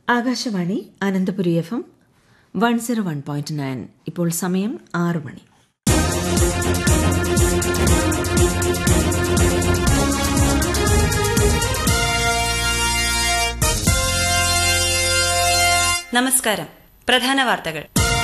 Akashvani Ananthapuri F M one zero one point nine ഇപ്പോൾ സമയം ആറ് മണി നമസ്കാരം പ്രധാന വാർത്തകൾ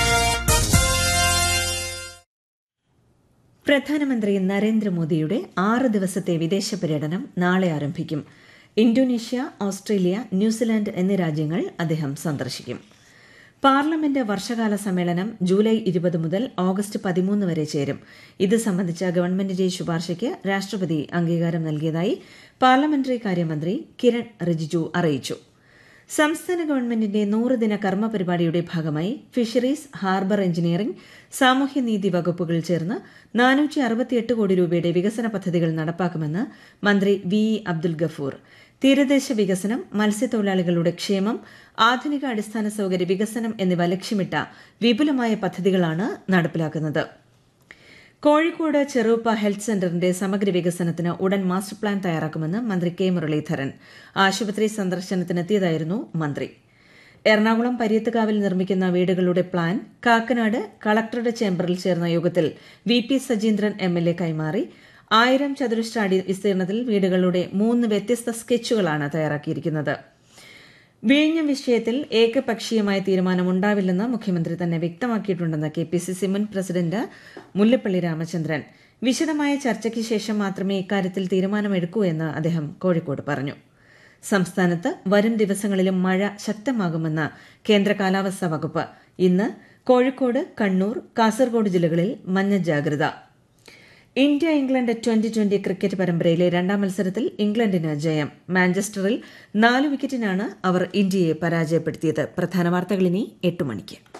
പ്രധാനമന്ത്രി നരേന്ദ്രമോദിയുടെ ആറ് ദിവസത്തെ വിദേശ പര്യടനം നാളെ ആരംഭിക്കും ഇന്തോനേഷ്യ ഓസ്ട്രേലിയ ന്യൂസിലാൻഡ് എന്നീ രാജ്യങ്ങൾ അദ്ദേഹം സന്ദർശിക്കും പാർലമെന്റ് വർഷകാല സമ്മേളനം ജൂലൈ ഇരുപത് മുതൽ ഓഗസ്റ്റ് പതിമൂന്ന് വരെ ചേരും ഇത് സംബന്ധിച്ച ഗവൺമെന്റിന്റെ ശുപാർശയ്ക്ക് രാഷ്ട്രപതി അംഗീകാരം നൽകിയതായി പാർലമെന്ററി കാര്യമന്ത്രി കിരൺ റിജിജു അറിയിച്ചു സംസ്ഥാന ഗവൺമെന്റിന്റെ നൂറ് ദിന കർമ്മ പരിപാടിയുടെ ഭാഗമായി ഫിഷറീസ് ഹാർബർ എഞ്ചിനീയറിംഗ് സാമൂഹ്യനീതി വകുപ്പുകൾ ചേർന്ന് നാനൂറ്റി അറുപത്തിയെട്ട് കോടി രൂപയുടെ വികസന പദ്ധതികൾ നടപ്പാക്കുമെന്ന് മന്ത്രി വി ഇ അബ്ദുൽ ഗഫൂർ തീരദേശ വികസനം മത്സ്യത്തൊഴിലാളികളുടെ ക്ഷേമം ആധുനിക അടിസ്ഥാന സൌകര്യ വികസനം എന്നിവ ലക്ഷ്യമിട്ട വിപുലമായ പദ്ധതികളാണ് നടപ്പിലാക്കുന്നത് കോഴിക്കോട് ചെറുപ്പ ഹെൽത്ത് സെന്ററിന്റെ സമഗ്ര വികസനത്തിന് ഉടൻ മാസ്റ്റർ പ്ലാൻ തയ്യാറാക്കുമെന്ന് മന്ത്രി കെ മുരളീധരൻ ആശുപത്രി സന്ദർശനത്തിനെത്തിയതായിരുന്നു മന്ത്രി എറണാകുളം പര്യത്തുകാവിൽ നിർമ്മിക്കുന്ന വീടുകളുടെ പ്ലാൻ കാക്കനാട് കളക്ടറുടെ ചേംബറിൽ ചേർന്ന യോഗത്തിൽ V P Sajeendran M L A കൈമാറി ആയിരം ചതുരശ്ര അടി വിസ്തീർണത്തിൽ വീടുകളുടെ മൂന്ന് വ്യത്യസ്ത സ്കെച്ചുകളാണ് തയ്യാറാക്കിയിരിക്കുന്നത് വിഴിഞ്ഞം വിഷയത്തിൽ ഏകപക്ഷീയമായ തീരുമാനമുണ്ടാവില്ലെന്ന് മുഖ്യമന്ത്രി തന്നെ വ്യക്തമാക്കിയിട്ടുണ്ടെന്ന് കെ പി സി സി മുൻ പ്രസിഡന്റ് മുല്ലപ്പള്ളി രാമചന്ദ്രൻ വിശദമായ ചർച്ചയ്ക്ക് ശേഷം മാത്രമേ ഇക്കാര്യത്തിൽ തീരുമാനമെടുക്കൂ എന്ന് അദ്ദേഹം കോഴിക്കോട് പറഞ്ഞു സംസ്ഥാനത്ത് വരും ദിവസങ്ങളിലും മഴ ശക്തമാകുമെന്ന് കേന്ദ്ര കാലാവസ്ഥാ വകുപ്പ് ഇന്ന് കോഴിക്കോട് കണ്ണൂർ കാസർഗോഡ് ജില്ലകളിൽ മഞ്ഞ ജാഗ്രത India England twenty twenty cricket പരമ്പരയിലെ രണ്ടാം മത്സരത്തിൽ ഇംഗ്ലണ്ടിന് ജയം മാഞ്ചസ്റ്ററിൽ നാല് വിക്കറ്റിനാണ് അവർ ഇന്ത്യയെ പരാജയപ്പെടുത്തിയത് പ്രധാന വാർത്തകൾ ഇനി എട്ട് മണിക്ക്